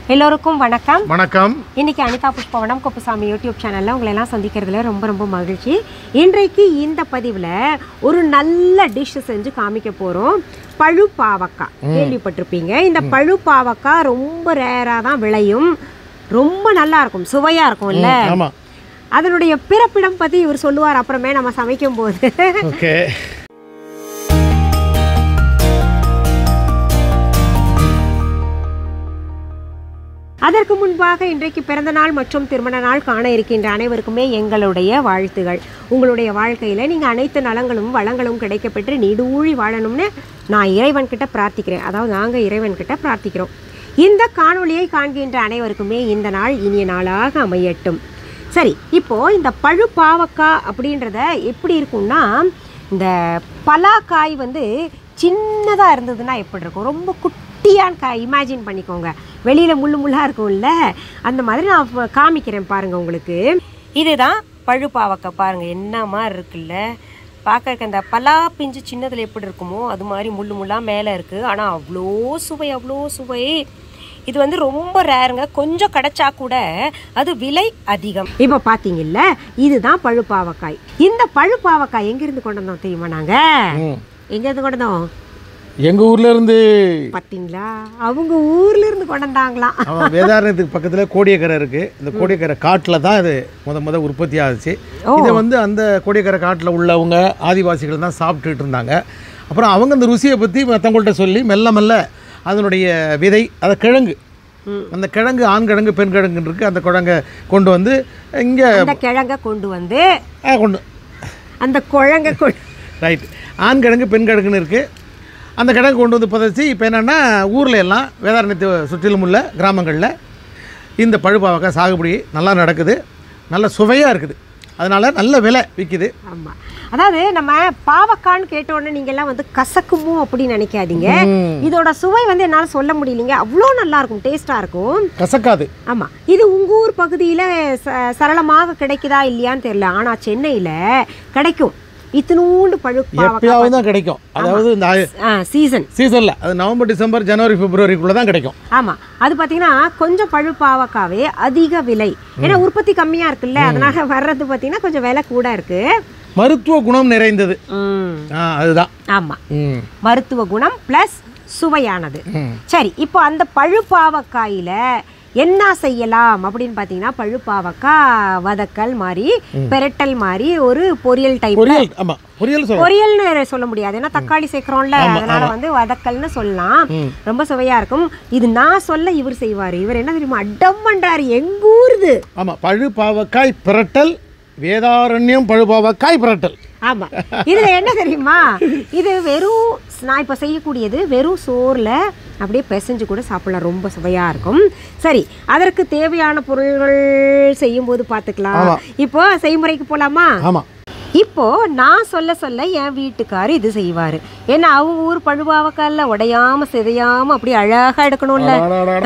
எல்லோருக்கும் வணக்கம் வணக்கம் இன்னைக்கு அனிதா புஷ்பவனம் குப்புசாமி யூடியூப் சேனல்ல உங்களை எல்லாம் சந்திக்கிறதுல ரொம்ப ரொம்ப மகிழ்ச்சி இன்றைக்கு இந்த பதிவில் ஒரு நல்ல டிஷ் செஞ்சு காமிக்க போகிறோம் பழு பாவக்காய் கேள்விப்பட்டிருப்பீங்க இந்த பழு பாவக்காய் ரொம்ப ரேராக தான் விளையும் ரொம்ப நல்லா இருக்கும் சுவையாக இருக்கும்ல ஆமா அதனுடைய பிறப்பிடம் பற்றி இவர் சொல்லுவார் அப்புறமே நம்ம சமைக்கும் போது ஓகே அதற்கு முன்பாக இன்றைக்கு பிறந்த நாள் மற்றும் திருமண நாள் காண இருக்கின்ற அனைவருக்குமே எங்களுடைய வாழ்த்துகள் உங்களுடைய வாழ்க்கையில் நீங்கள் அனைத்து நலங்களும் வளங்களும் கிடைக்கப்பெற்று நீடூழி வாழணும்னு நான் இறைவன்கிட்ட பிரார்த்திக்கிறேன் அதாவது நாங்கள் இறைவன்கிட்ட பிரார்த்திக்கிறோம் இந்த காணொளியை காண்கின்ற அனைவருக்குமே இந்த நாள் இனிய நாளாக அமையட்டும் சரி இப்போ இந்த பழு பாவக்காய் அப்படின்றத எப்படி இருக்கும்னா இந்த பலாக்காய் வந்து சின்னதாக இருந்ததுன்னா எப்படி இருக்கும் ரொம்ப குட்டியான காய் இமேஜின் பண்ணிக்கோங்க வெளியில் முள்ளு முள்ளாக இருக்கும்ல அந்த மாதிரி நான் இப்ப காமிக்கிறேன் பாருங்க உங்களுக்கு இதுதான் பழு பாவக்காய் பாருங்க என்ன மாதிரி இருக்குல்ல பார்க்கறக்கு அந்த பலா பிஞ்சு சின்னதில் எப்படி இருக்குமோ அது மாதிரி முள்ளு முள்ளாக மேலே இருக்குது ஆனால் அவ்வளோ சுவை அவ்வளோ சுவை இது வந்து ரொம்ப ரேருங்க கொஞ்சம் கிடைச்சா கூட அது விலை அதிகம் இப்போ பார்த்தீங்கல்ல இதுதான் பழுப்பாவக்காய் இந்த பழுப்பாவக்காய் எங்கிருந்து கொண்டு வந்தோம் தெரியுமா நாங்க ம். எங்கேருந்து கொண்டு வந்தோம் எங்க ஊர்ல இருந்து பார்த்தீங்களா அவங்க ஊர்ல இருந்து கொண்டு வந்தாங்களாம் ஆமா, வேதாரண்யத்துக்கு பக்கத்துல கோடியக்கரை இருக்கு இந்த கோடியக்கரை காட்டுல தான் இது முத முத உற்பத்தி ஆச்சு இதை வந்து அந்த கோடியக்கரை காட்டுல உள்ளவங்க ஆதிவாசிகள் தான் சாப்பிட்டுட்டு இருந்தாங்க அப்புறம் அவங்க அந்த ருசியை பத்தி மற்றவங்கள்ட்ட சொல்லி மெல்ல மெல்ல அதனுடைய விதை அதை கிழங்கு அந்த கிழங்கு ஆண் கிழங்கு பெண் கிழங்கு இருக்கு அந்த கிழங்கை கொண்டு வந்து இங்கே அந்த கிழங்க கொண்டு வந்து கொண்டு அந்த குழங்க கொண்டு ரைட் ஆண் கிழங்கு பெண் கிழங்குன்னு இருக்குது அந்த கிழங்கு கொண்டு வந்து புதைச்சி இப்போ என்னென்னா ஊரில் எல்லாம் வேதாரண்யத்தை சுற்றிலும் உள்ள கிராமங்களில் இந்த பழுப்பாவக்காய் சாகுபடி நல்லா நடக்குது நல்ல சுவையாக இருக்குது அதனால் நல்ல விலை விற்கிது ஆமா அதாவது நம்ம பாவக்கான்னு கேட்ட உடனே நீங்க எல்லாம் வந்து கசக்குமோ அப்படின்னு நினைக்காதீங்க இதோட சுவை வந்து என்னால சொல்ல முடியலைங்க அவ்வளோ நல்லா இருக்கும் டேஸ்டா இருக்கும் கசக்காது ஆமா இது உங்க ஊர் பகுதியில ச- சரளமாக கிடைக்குதா இல்லையான்னு தெரியல ஆனா சென்னையில கிடைக்கும் இத்தினூண்டு பழுப்பு எப்பயாவது தான் கிடைக்கும் அதாவது இந்த சீசன் சீசனில் அது நவம்பர் டிசம்பர் ஜனவரி பிப்ரவரிக்குள்ளே தான் கிடைக்கும் ஆமா அது பாத்தீங்கன்னா கொஞ்சம் பழுப்பாவக்காவே அதிக விலை ஏன்னா உற்பத்தி கம்மியா இருக்குல்ல அதனால வர்றது பாத்தீங்கன்னா கொஞ்சம் விலை கூட இருக்கு மருத்துவ குணம் நிறைந்தது ம், ஆ அதுதான் ஆமா ம் மருத்துவ குணம் ப்ளஸ் சுவையானது ம். சரி இப்போ அந்த பழுப்பாவக்காயில என்ன செய்யலாம் அப்படின்னு பார்த்தீங்கன்னா பழுப்பாவக்காய் வதக்கல் மாதிரி பெரட்டல் மாதிரி ஒரு பொரியல் டைப் பொரியல் ஆமாம் பொரியல் சொல்ல பொரியல்னு சொல்ல முடியாது ஏன்னா தக்காளி சேர்க்கிறோம்ல அதனால வந்து வதக்கல்னு சொல்லலாம் ரொம்ப சுவையா இருக்கும் இது நான் சொல்ல இவர் செய்வாரு இவர் என்ன தெரியுமா அடம் பண்றாரு எங்க ஊருது ஆமாம் பழுப்பாவக்காய் பிரட்டல் வேதாரண்யம் பழுப்பாவக்காய் பிரட்டல் ஆமா இதுல என்ன தெரியுமா இது வெறும் நான் இப்போ செய்யக்கூடியது வெறும் சோறுல அப்படியே பிசைஞ்சு கூட சாப்பிடலாம் ரொம்ப சுவையா இருக்கும் சரி அதற்கு தேவையான பொருள்கள் செய்யும்போது பார்த்துக்கலாம் இப்போ செய்முறைக்கு போலாமா ஆமாம் இப்போ நான் சொல்ல சொல்ல என் வீட்டுக்காரர் இது செய்வாரு ஏன்னா அவங்க ஊர் பழுவாவக்கால உடையாம சிதையாம அப்படியே அழகா எடுக்கணும்ல அடாடாடா.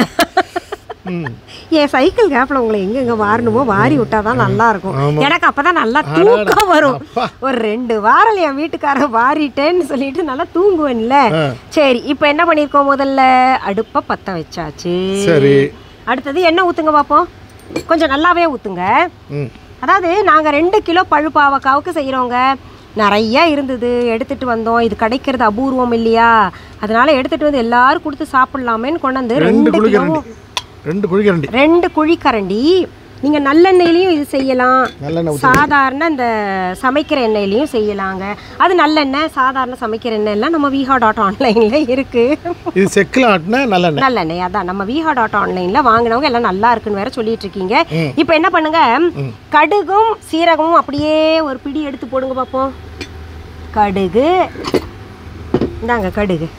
ம் என் சைக்கிள் கேப்ல உங்களை எங்க எங்க வாரணுமோ வாரி விட்டாதான் நல்லா இருக்கும் எனக்கு அப்பதான் நல்லா தூக்கம் வரும் ஒரு ரெண்டு வாரம் என் வீட்டுக்காரர் வாரிட்டேன்னு சொல்லிட்டு நல்லா தூங்குவேன்ல சரி இப்போ என்ன பண்ணிருக்கோம் முதல்ல அடுப்பை பத்த வச்சாச்சு சரி அடுத்தது என்ன ஊத்துங்க பார்ப்போம் கொஞ்சம் நல்லாவே ஊத்துங்க ம் அதாவது நாங்க ரெண்டு கிலோ பழுப்பாவக்காவுக்கு செய்றோங்க நிறைய இருந்தது எடுத்துட்டு வந்தோம் இது கிடைக்கிறது அபூர்வம் இல்லையா அதனால எடுத்துட்டு வந்து எல்லாரும் கொடுத்து சாப்பிடலாமேன்னு கொண்டு வந்து ரெண்டு ரெண்டு கிலோ குழிக்கரண்டி ரெண்டு குழிக்கரண்டி ரெண்டு குழிக்கரண்டி நீங்க நல்லெண்ணெயிலையும் இது செய்யலாம் நல்லெண்ணெய் சாதாரண இந்த சமைக்கிற எண்ணெயிலையும் செய்யலாங்க அது நல்லெண்ணெய் சாதாரண சமைக்கிற எண்ணெய் எல்லாம் நம்ம விஹா டாட் ஆன்லைன்ல இருக்கு இது செக்கில் ஆட்டின நல்லெண்ணெய் நல்லெண்ணெய் அதான் நம்ம விஹா டாட் ஆன்லைன்ல வாங்கினவங்க எல்லாம் நல்லா இருக்குன்னு வேற சொல்லிட்டு இருக்கீங்க இப்போ என்ன பண்ணுங்க கடுகும் சீரகமும் அப்படியே ஒரு பிடி எடுத்து போடுங்க பார்ப்போம் கடுகு இந்தாங்க கடுகு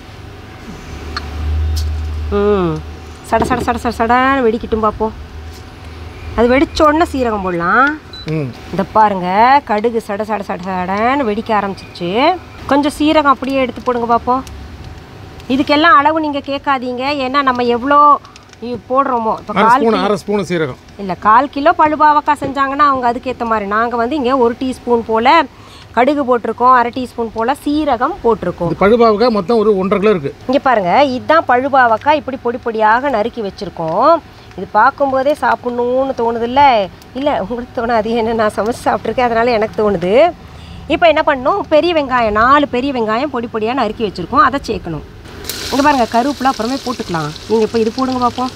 ம் சட சட சட சட சடன்னு வெடிக்கட்டும் பார்ப்போம் அது வெடிச்ச உடனே சீரகம் போடலாம் ம் இந்த பாருங்க கடுகு சட சட சட சடன்னு வெடிக்க ஆரம்பிச்சிருச்சு கொஞ்சம் சீரகம் அப்படியே எடுத்து போடுங்க பார்ப்போம் இதுக்கெல்லாம் அளவு நீங்கள் கேட்காதீங்க ஏன்னா நம்ம எவ்வளோ இ- போடுறோமோ இப்போ அரை கால் ஸ்பூன் அரை ஸ்பூன் சீரகம் இல்லை கால் கிலோ பழுபாவக்காய் செஞ்சாங்கன்னா அவங்க அதுக்கேற்ற மாதிரி நாங்கள் வந்து இங்கே ஒரு டீஸ்பூன் போல் கடுகு போட்டிருக்கோம் அரை டீஸ்பூன் போல் சீரகம் போட்டிருக்கோம் இது பழுபாவுக்காய் மொத்தம் ஒரு ஒன்றரை கிலோ இருக்குது இங்கே பாருங்க இதுதான் பழுபாவக்காய் இப்படி பொடி பொடியாக நறுக்கி வச்சுருக்கோம் இது பார்க்கும்போதே சாப்பிட்ணுன்னு தோணுதில்ல இல்லை உங்களுக்கு தோணாது ஏன்னா நான் சமைச்சு சாப்பிட்ருக்கேன் அதனால் எனக்கு தோணுது இப்போ என்ன பண்ணணும் பெரிய வெங்காயம் நாலு பெரிய வெங்காயம் பொடி பொடியாக நறுக்கி வச்சுருக்கோம் அதை சேர்க்கணும் இங்கே பாருங்கள் கருவேப்பிலை அப்புறமே போட்டுக்கலாம் நீங்கள் இப்போ இது போடுங்க பார்ப்போம்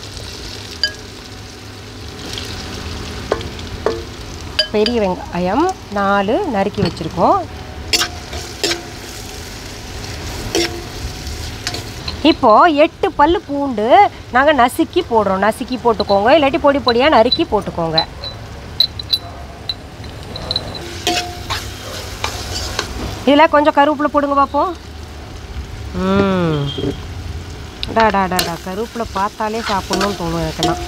பெரிய வெங்காயம் நாலு நறுக்கி வச்சுருக்கோம் இப்போ எட்டு பல்லு பூண்டு நாங்கள் நசுக்கி போடுறோம் நசுக்கி போட்டுக்கோங்க இல்லாட்டி பொடி பொடியாக நறுக்கி போட்டுக்கோங்க இதில் கொஞ்சம் கருவேப்பிலை போடுங்க பார்ப்போம் ம் டா டா டா டா கருவேப்பிலை பார்த்தாலே சாப்பிட்ணுன்னு தோணும் எனக்கெல்லாம்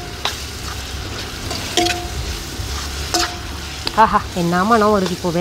ஆஹா என்ன மனம் வருது இப்போவே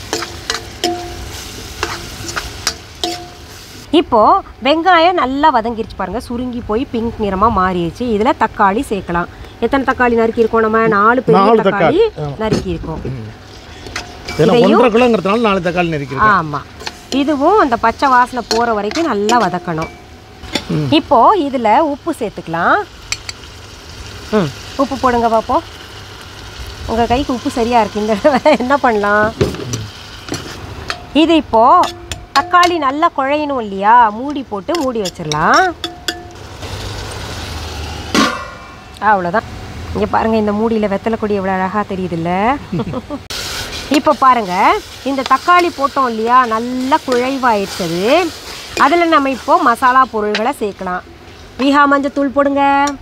இப்போ வெங்காயம் நல்லா வதங்கிருச்சு பாருங்க சுருங்கி போய் பிங்க் நிறமா மாறிடுச்சு இதுல தக்காளி சேர்க்கலாம் எத்தனை தக்காளி நறுக்கி இருக்கோம் நம்ம நாலு பெரிய நாலு தக்காளி தக்காளி, நறுக்கி இருக்கோம் ஏன்னா ஒன்றரை கிலோங்கிறதுனால நாலு தக்காளி நெரிக்கிறேன் ஆமா இதுவும் அந்த பச்சை வாசனை போற வரைக்கும் நல்லா வதக்கணும் ம். இப்போ இதுல உப்பு சேர்த்துக்கலாம் ம் உப்பு போடுங்க பார்ப்போம் உங்க கைக்கு உப்பு சரியா இருக்கு இந்த தடவை என்ன பண்ணலாம் இது இப்போ தக்காளி நல்லா குழையணும் இல்லையா மூடி போட்டு மூடி வச்சிடலாம் அவ்வளோதான் இங்கே பாருங்க இந்த மூடியில் வெத்தலை கொடி எவ்வளோ அழகாக தெரியுதுல்ல இப்போ பாருங்க இந்த தக்காளி போட்டோம் இல்லையா நல்லா குழைவாயிடுச்சது அதில் நம்ம இப்போ மசாலா பொருள்களை சேர்க்கலாம் வீஹா மஞ்சத்தூள் போடுங்க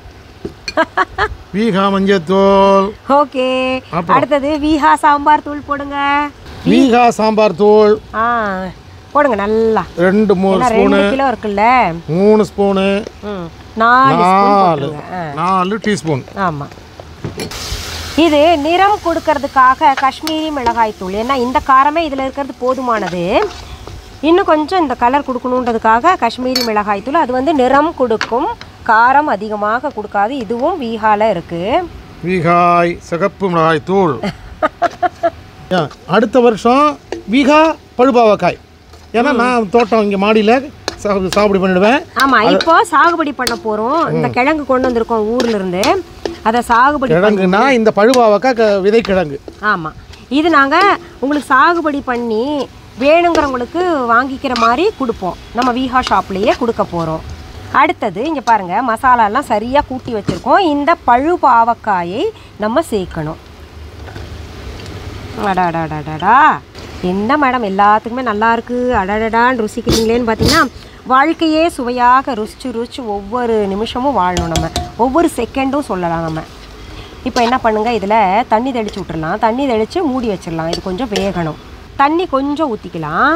வீகா மஞ்சத்தூள் ஓகே அப்புறம்? அடுத்தது வீஹா சாம்பார் தூள் போடுங்க வீகா சாம்பார் தூள் ஆ போடுங்க நல்லா ரெண்டு மூணு ஏன்னா ஸ்பூனு ரெண்டு கிலோ இருக்குல்ல மூணு ஸ்பூனு ம் நாலு ஸ்பூன் நாலு போட்டுருங்க ஆ நாலு டீஸ்பூன் ஆமாம் இது நிறம் கொடுக்கறதுக்காக காஷ்மீரி மிளகாய் தூள் ஏன்னா இந்த காரமே இதில் இருக்கிறது போதுமானது இன்னும் கொஞ்சம் இந்த கலர் கொடுக்கணுன்றதுக்காக காஷ்மீரி மிளகாய் தூள் அது வந்து நிறம் கொடுக்கும் காரம் அதிகமாக கொடுக்காது இதுவும் வீகால இருக்குது வீகாய் சிகப்பு மிளகாய் தூள் ஏன், அடுத்த வருஷம் வீகா பழுபாவக்காய் ஏன்னா நான் தோட்டம் இங்கே மாடியில் சாகுபடி பண்ணிடுவேன் ஆமாம் இப்போ சாகுபடி பண்ண போகிறோம் இந்த கிழங்கு கொண்டு வந்திருக்கோம் ஊர்ல இருந்து அதை சாகுபடி கிழங்குனா இந்த பழுபாவக்காய் க- விதைக்கிழங்கு ஆமாம் இது நாங்கள் உங்களுக்கு சாகுபடி பண்ணி வேணுங்கிறவங்களுக்கு வாங்கிக்கிற மாதிரி கொடுப்போம் நம்ம வீஹா ஷாப்லேயே கொடுக்க போகிறோம் அடுத்தது இங்கே பாருங்கள் மசாலாலாம் சரியாக கூட்டி வச்சுருக்கோம் இந்த பழு பாவக்காயை நம்ம சேர்க்கணும் அடாடாடாடாடா என்ன மேடம் எல்லாத்துக்குமே நல்லா இருக்கு அடடடான்னு ருசிக்கிறீங்களேன்னு பார்த்தீங்கன்னா வாழ்க்கையே சுவையாக ருசிச்சு ருசிச்சு ஒவ்வொரு நிமிஷமும் வாழணும் நம்ம ஒவ்வொரு செகண்டும் சொல்லலாம் நம்ம இப்போ என்ன பண்ணுங்க இதில் தண்ணி தெளிச்சு விட்டுறலாம் தண்ணி தெளித்து மூடி வச்சிடலாம் இது கொஞ்சம் வேகணும் தண்ணி கொஞ்சம் ஊற்றிக்கலாம்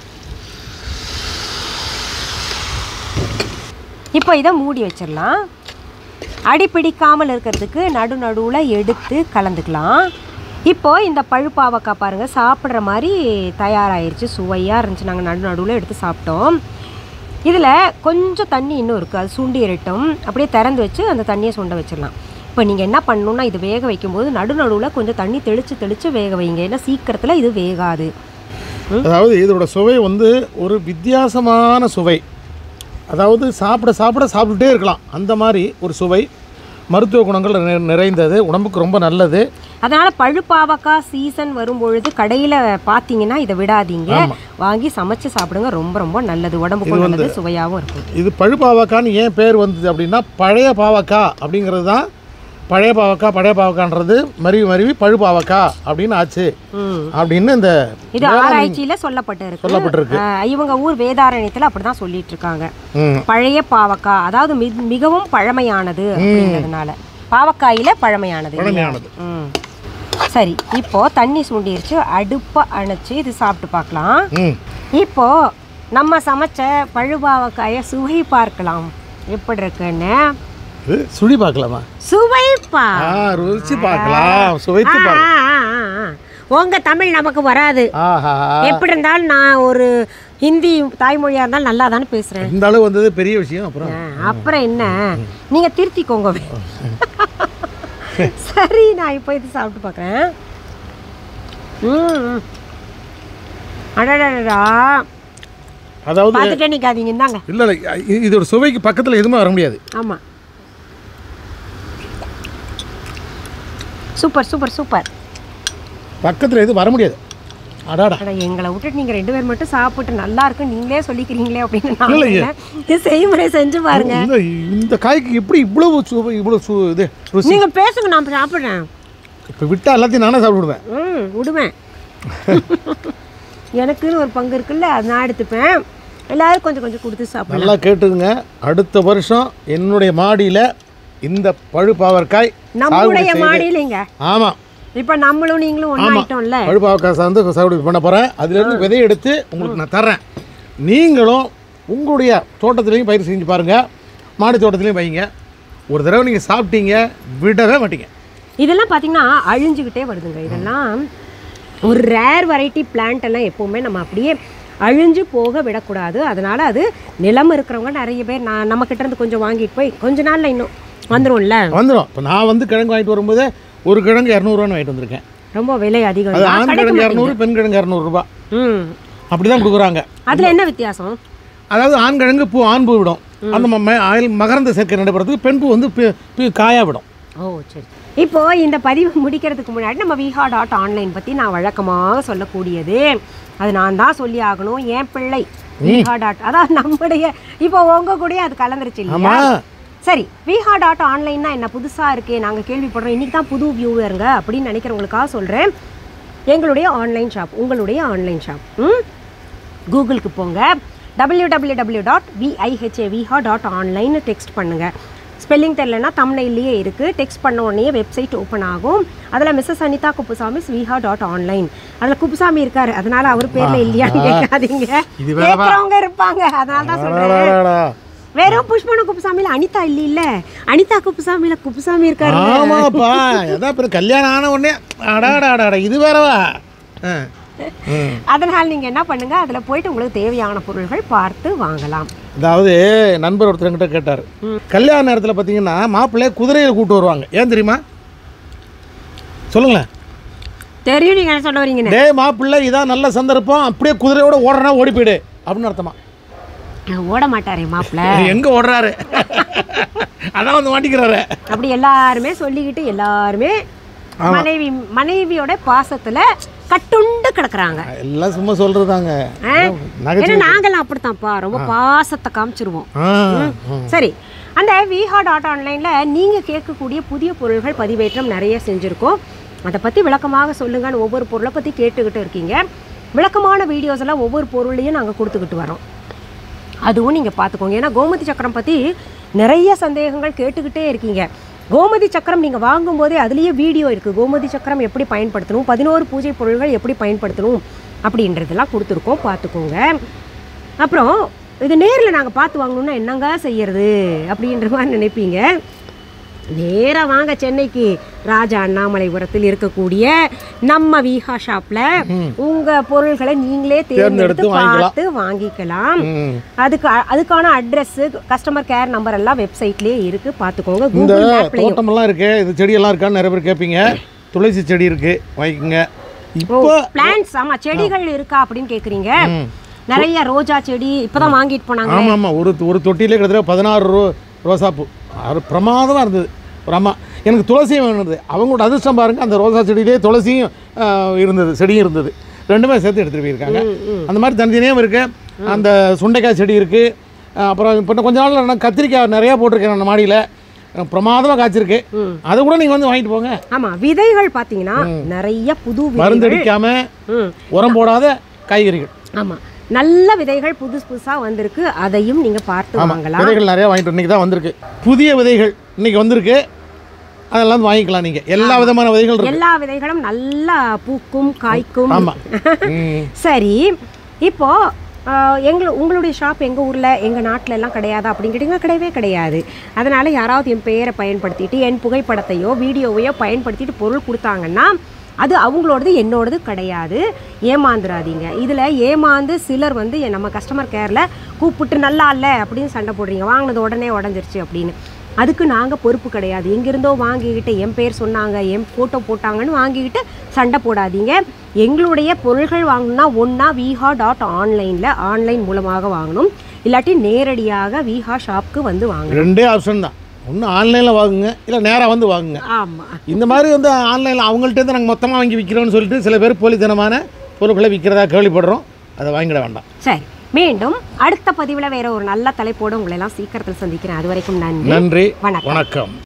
இப்போ இதை மூடி வச்சிடலாம் அடி பிடிக்காமல் இருக்கிறதுக்கு நடு நடுவில் எடுத்து கலந்துக்கலாம் இப்போ இந்த பழுப்பாவக்காய் பாருங்கள் சாப்பிட்ற மாதிரி தயாராகிருச்சு சுவையாக இருந்துச்சு நாங்கள் நடு நடுவில் எடுத்து சாப்பிட்டோம் இதில் கொஞ்சம் தண்ணி இன்னும் இருக்குது அது சுண்டி இரட்டும் அப்படியே திறந்து வச்சு அந்த தண்ணியை சுண்ட வச்சிடலாம் இப்போ நீங்கள் என்ன பண்ணணுன்னா இது வேக வைக்கும்போது நடு நடுவில் கொஞ்சம் தண்ணி தெளித்து தெளித்து வேக வைங்க ஏன்னா சீக்கிரத்தில் இது வேகாது அதாவது இதோட சுவை வந்து ஒரு வித்தியாசமான சுவை அதாவது சாப்பிட சாப்பிட சாப்பிட்டுட்டே இருக்கலாம் அந்த மாதிரி ஒரு சுவை மருத்துவ குணங்கள் நிறை- நிறைந்தது உடம்புக்கு ரொம்ப நல்லது அதனால் பழுப்பாவக்காய் சீசன் வரும்பொழுது கடையில் பார்த்தீங்கன்னா இதை விடாதீங்க வாங்கி சமைச்சு சாப்பிடுங்க ரொம்ப ரொம்ப நல்லது உடம்புக்கும் நல்லது சுவையாகவும் இருக்கும் இது பழுப்பாவக்கான்னு ஏன் பேர் வந்தது அப்படின்னா பழைய பாவக்காய் அப்படிங்கிறது தான் பழைய பாவக்காய் பழைய பாவக்கான்றது மருவி மருவி பழுப்பாவக்கா அப்படின்னு ஆச்சு ம் அப்படின்னு இந்த இது ஆராய்ச்சியில் சொல்லப்பட்டிருக்கு சொல்லப்பட்டிருக்கு ஆஹ் இவங்க ஊர் வேதாரண்யத்தில் அப்படி தான் சொல்லிட்டு இருக்காங்க ம் பழைய பாவக்காய் அதாவது மி- மிகவும் பழமையானது அப்படிங்கிறதுனால பாவக்காயில பழமையானது இல்லையா? பழமையானது. ம் சரி இப்போ தண்ணி சுண்டிருச்சு அடுப்பை அணைச்சு இது சாப்பிட்டு பார்க்கலாம் ம் இப்போ நம்ம சமைச்ச பழுபாவக்காயை சுவை பார்க்கலாம் எப்படி இருக்குன்னு இது சுழி பார்க்கலாமா சுவைப்பா ஆ ருசி பார்க்கலாம் சுவைத்து ஆ, பார்க்கலாம் ஆ, ஆ, ஆ. உங்க தமிழ் நமக்கு வராது ஆஹா எப்படி இருந்தாலும் நான் ஒரு ஹிந்தி தாய்மொழியா இருந்தாலும் நல்லா தானே பேசுறேன் இந்த அளவு வந்தது பெரிய விஷயம் அப்புறம் ஆ, அப்புறம் என்ன நீங்க திருத்திக்கோங்க சரி நான் இப்போ இது சாப்பிட்டு பார்க்குறேன் ம் ம். அடடடா அதாவது பார்த்துட்டே நிற்காதீங்க இந்தாங்க இல்லை இல்லை இ- இதோட சுவைக்கு பக்கத்தில் எதுவுமே வர முடியாது ஆமாம் சூப்பர் சூப்பர் சூப்பர் பக்கத்தில் எதுவும் வர முடியாது அடாடா அட எங்களை விட்டுட்டு நீங்கள் ரெண்டு பேர் மட்டும் சாப்பிட்டு நல்லா இருக்கு நீங்களே சொல்லிக்கிறீங்களே அப்படின்னு நான் இல்லைங்க. சொன்னேன். இது செய்முறை செஞ்சு பாருங்க இல்லை இந்த காய்க்கு எப்படி இவ்வளவு சுவை இவ்வளோ சு இது ருசி நீங்க பேசுங்க நான் சாப்பிட்றேன் இப்போ விட்டால் எல்லாத்தையும் நானே சாப்பிடுவேன் ம் விடுவேன் எனக்குன்னு ஒரு பங்கு இருக்குல்ல அது நான் எடுத்துப்பேன் எல்லாரும் கொஞ்சம் கொஞ்சம் கொடுத்து சாப்பிடலாம் நல்லா கேட்டுங்க அடுத்த வருஷம் என்னுடைய மாடியில் இந்த பழுப்பாவற்காய் நம்மளுடைய மாடியிலங்க ஆமாம் இப்போ நம்மளும் நீங்களும் ஒன்றாயிட்டோம்ல பழுப்பாவக்காய் சார்ந்து சாகுபடி பண்ண போகிறேன் அதுலேருந்து விதையை எடுத்து உங்களுக்கு நான் தர்றேன் நீங்களும் உங்களுடைய தோட்டத்துலேயும் பயிர் செஞ்சு பாருங்கள் மாடி தோட்டத்துலேயும் வைங்க ஒரு தடவை நீங்கள் சாப்பிட்டீங்க விடவே மாட்டீங்க இதெல்லாம் பார்த்தீங்கன்னா அழிஞ்சுக்கிட்டே வருதுங்க இதெல்லாம் ஒரு ரேர் வெரைட்டி பிளான்ட் எல்லாம் எப்போவுமே நம்ம அப்படியே அழிஞ்சு போக விடக்கூடாது அதனால அது நிலம் இருக்கிறவங்க நிறைய பேர் நான் நம்ம கிட்ட இருந்து கொஞ்சம் வாங்கிட்டு போய் கொஞ்ச நாள்ல இன்னும் வந்துரும்ல வந்துடும் இப்போ நான் வந்து கிழங்கு வாங்கிட்டு வரும்போது ஒரு கிழங்கு இரநூறுவான்னு வாங்கிட்டு வந்திருக்கேன் ரொம்ப விலை அதிகம் அது தான். ஆண் கிடைக்க கிழங்கு மாட்டேங்குது. இரநூறு பெண் கிழங்கு இரநூறுபா ம் அப்படி தான் கொடுக்குறாங்க அதுல என்ன வித்தியாசம் அதாவது ஆண் கிழங்கு பூ ஆண் பூ விடும் அந்த ம- ஆயில் மகரந்த சேர்க்கை நடைபெறதுக்கு பெண் பூ வந்து பி- பி- காயா விடும் ஓ சரி இப்போ இந்த பதிவு முடிக்கிறதுக்கு முன்னாடி நம்ம விஹா டாட் ஆன்லைன் பற்றி நான் வழக்கமாக சொல்லக்கூடியது அது நான் தான் சொல்லி ஆகணும் என் பிள்ளை விஹா டாட் அதான் நம்முடைய இப்போ உங்க கூட அது கலந்துருச்சு இல்லையா ஆமாம் சரி விஹா டாட் ஆன்லைன்னா என்ன புதுசாக இருக்கே நாங்கள் கேள்விப்படுறோம் இன்றைக்கி தான் புது வியூவருங்க அப்படின்னு நினைக்கிறவங்களுக்காக சொல்கிறேன் எங்களுடைய ஆன்லைன் ஷாப் உங்களுடைய ஆன்லைன் ஷாப் ம் கூகுளுக்கு போங்க W W W dot V I H A Viha dot online text பண்ணுங்கள் ஸ்பெல்லிங் தெரிலனா தமிழ்லேயே இருக்குது டெக்ஸ்ட் பண்ண உடனே வெப்சைட் ஓப்பன் ஆகும் அதில் Mrs Anitha Kuppusamy Viha dot online அதில் குப்புசாமி இருக்காரு அதனால அவர் பேரில் இல்லையான்னு கேட்காதீங்க இது வேறவா? கேட்குறவங்க இருப்பாங்க அதனால தான் சொல்கிறேன் அடடடடா. வெறும் புஷ்பன குப்புசாமியில அனிதா இல்ல இல்ல அனிதா குப்புசாமியில குப்புசாமி இருக்காரு ஆமாப்பா அதான் அப்புறம் கல்யாணம் ஆன உடனே அடாடாடாடா இது வேறவா ஆ. ம். அதனால நீங்க என்ன பண்ணுங்க அதுல போயிட்டு உங்களுக்கு தேவையான பொருள்கள் பார்த்து வாங்கலாம் அதாவது நண்பர் ஒருத்தர் என்கிட்ட கேட்டார் கல்யாண நேரத்தில் பார்த்தீங்கன்னா மாப்பிள்ளைய குதிரையில் கூட்டு வருவாங்க ஏன் தெரியுமா சொல்லுங்களேன் தெரியும் நீங்க என்ன சொல்ல வரீங்கன்னு டேய் மாப்பிள்ளை இதான் நல்ல சந்தர்ப்பம் அப்படியே குதிரையோட ஓடுறனா ஓடி போயிடு அப்படின்னு அர்த்தமா ஓட மாட்டாரே மாப்பிள்ள எங்க ஓடுறாரு அதான் வந்து மாட்டிக்கிறாரு அப்படி எல்லாருமே சொல்லிக்கிட்டு எல்லாருமே மனைவி மனைவியோட பாசத்துல கட்டுண்டு கிடக்குறாங்க எல்லாம் சும்மா சொல்றதாங்க ஆ? நகைச்சுவை ஏன்னா நாங்கெல்லாம் அப்படித்தான்ப்பா ரொம்ப பாசத்தை காமிச்சிருவோம் ஆ, சரி அந்த விஹா டாட் ஆன்லைனில் நீங்கள் கேட்கக்கூடிய புதிய பொருள்கள் பதிவேற்றம் நிறைய செஞ்சுருக்கோம் அதை பற்றி விளக்கமாக சொல்லுங்கன்னு ஒவ்வொரு பொருளை பற்றி கேட்டுக்கிட்டு இருக்கீங்க விளக்கமான வீடியோஸ் எல்லாம் ஒவ்வொரு பொருளையும் நாங்கள் கொடுத்துக்கிட்டு வரோம் அதுவும் நீங்கள் பார்த்துக்கோங்க ஏன்னா கோமதி சக்கரம் பற்றி நிறைய சந்தேகங்கள் கேட்டுக்கிட்டே இருக்கீங்க கோமதி சக்கரம் நீங்கள் வாங்கும்போதே அதுலேயே வீடியோ இருக்குது கோமதி சக்கரம் எப்படி பயன்படுத்தணும் பதினோரு பூஜை பொருள்கள் எப்படி பயன்படுத்தணும் அப்படின்றதெல்லாம் கொடுத்துருக்கோம் பார்த்துக்கோங்க அப்புறம் இது நேரில் நாங்கள் பார்த்து வாங்கணும்னா என்னங்க செய்யறது அப்படின்ற மாதிரி நினைப்பீங்க நேராக வாங்க சென்னைக்கு ராஜா அண்ணாமலைபுரத்தில் இருக்கக்கூடிய நம்ம விஹா ஷாப்ல உங்க பொருள்களை நீங்களே தேர்ந்தெடுத்து தேர்ந்தெடுத்து வாங்கிக்கலாம். பார்த்து வாங்கிக்கலாம் ம். அதுக்கு அதுக்கான அட்ரஸ் கஸ்டமர் கேர் நம்பர் எல்லாம் வெப்சைட்லயே இருக்கு பார்த்துக்கோங்க இந்த கூகுள் மேப்லையும் தோட்டமெல்லாம் இருக்கு இது செடியெல்லாம் இருக்கான்னு நிறைய பேர் கேட்பீங்க துளசி செடி இருக்கு வாங்கிக்கோங்க இப்போ பிளான்ஸ் ஆமா செடிகள் இருக்கா அப்படின்னு கேக்குறீங்க நிறைய ரோஜா செடி இப்பதான் வாங்கிட்டு போனாங்க ஆமாம் ஆமாம் ஒரு ஒரு தொட்டியிலே கிட்டத்தட்ட பதினாறு ரோ ரோசாப்பூ அது பிரமாதமாக இருந்தது ஒரு அம்மா எனக்கு துளசியும் வேணுது அவங்களோட அதிர்ஷ்டம் பாருங்க அந்த ரோசா செடியிலே துளசியும் ஆ, இருந்தது செடியும் இருந்தது ரெண்டுமே சேர்த்து எடுத்துகிட்டு போயிருக்காங்க அந்த மாதிரி தனித்தனியாக இருக்குது அந்த சுண்டைக்காய் செடி இருக்குது அப்புறம் இப்போ இன்னும் கொஞ்ச நாள் நான் கத்திரிக்காய் நிறையா போட்டிருக்கேன் அந்த மாடியில் பிரமாதமாக காய்ச்சிருக்கு அதை கூட நீங்கள் வந்து வாங்கிட்டு போங்க ஆமா விதைகள் பாத்தீங்கன்னா நிறைய புது மருந்து விதைகள் அடிக்காமல் ம் உரம் போடாத காய்கறிகள் ஆமா நல்ல விதைகள் புதுசு புதுசா வந்திருக்கு அதையும் நீங்க பார்த்து வாங்கலாம் விதைகள் நிறையா வாங்கிட்டு இன்னைக்கு தான் வந்திருக்கு புதிய விதைகள் இன்னைக்கு வந்திருக்கு அதெல்லாம் வந்து வாங்கிக்கலாம் நீங்கள் எல்லா விதமான விதைகள் இருக்கு எல்லா விதைகளும் நல்லா பூக்கும் காய்க்கும் ஆமாம் ம் சரி இப்போ ஆஹ், எங்களு உங்களுடைய ஷாப் எங்கள் ஊரில் எங்கள் நாட்டில் எல்லாம் கிடையாதா அப்படின்னு கேட்டிங்கன்னா கிடையவே கிடையாது அதனால் யாராவது என் பெயரை பயன்படுத்திட்டு என் புகைப்படத்தையோ வீடியோவையோ பயன்படுத்திட்டு பொருள் கொடுத்தாங்கன்னா அது அவங்களோடது என்னோடது கிடையாது ஏமாந்துடாதீங்க இதில் ஏமாந்து சிலர் வந்து என் நம்ம கஸ்டமர் கேரில் கூப்பிட்டு நல்லா இல்லை அப்படின்னு சண்டை போடுறீங்க வாங்கினது உடனே உடஞ்சிருச்சு அப்படின்னு அதுக்கு நாங்கள் பொறுப்பு கிடையாது எங்கிருந்தோ வாங்கிக்கிட்டு என் பேர் சொன்னாங்க என் ஃபோட்டோ போட்டாங்கன்னு வாங்கிக்கிட்டு சண்டை போடாதீங்க எங்களுடைய பொருள்கள் வாங்கணும்னா ஒன்றா விஹா டாட் ஆன்லைனில் ஆன்லைன் மூலமாக வாங்கணும் இல்லாட்டி நேரடியாக விஹா ஷாப்க்கு வந்து வாங்கணும் ரெண்டே ஆப்ஷன் தான் ஒன்று ஆன்லைனில் வாங்குங்க இல்லை நேராக வந்து வாங்குங்க ஆமாம் இந்த மாதிரி வந்து ஆன்லைனில் அவங்கள்ட்ட நாங்கள் மொத்தமாக வாங்கி விற்கிறோம்னு சொல்லிட்டு சில பேர் போலித்தனமான பொருட்களை விற்கிறதா கேள்விப்படுறோம் அதை வாங்கிட வேண்டாம் சரி மீண்டும் அடுத்த பதிவில் வேற ஒரு நல்ல தலைப்போடு உங்களை எல்லாம் சீக்கிரத்தில் சந்திக்கிறேன் அது வரைக்கும் நன்றி நன்றி வணக்கம் வணக்கம்